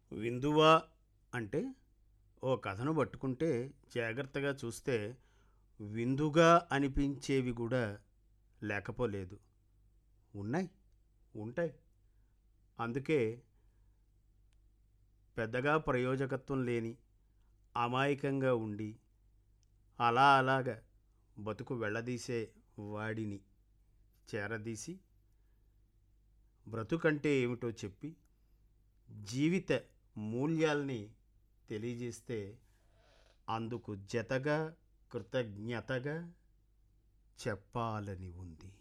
విందువా అంటే ఓ కథను పట్టుకుంటే జాగ్రత్తగా చూస్తే విందుగా అనిపించేవి కూడా లేకపోలేదు ఉన్నాయి ఉంటాయి అందుకే పెద్దగా ప్రయోజకత్వం లేని అమాయకంగా ఉండి అలా అలాగా బతుకు వెళ్ళదీసే వాడిని చేరదీసి బ్రతుకంటే ఏమిటో చెప్పి జీవిత మూల్యాల్ని తెలియజేస్తే అందుకు జతగా కృతజ్ఞతగా చెప్పాలని ఉంది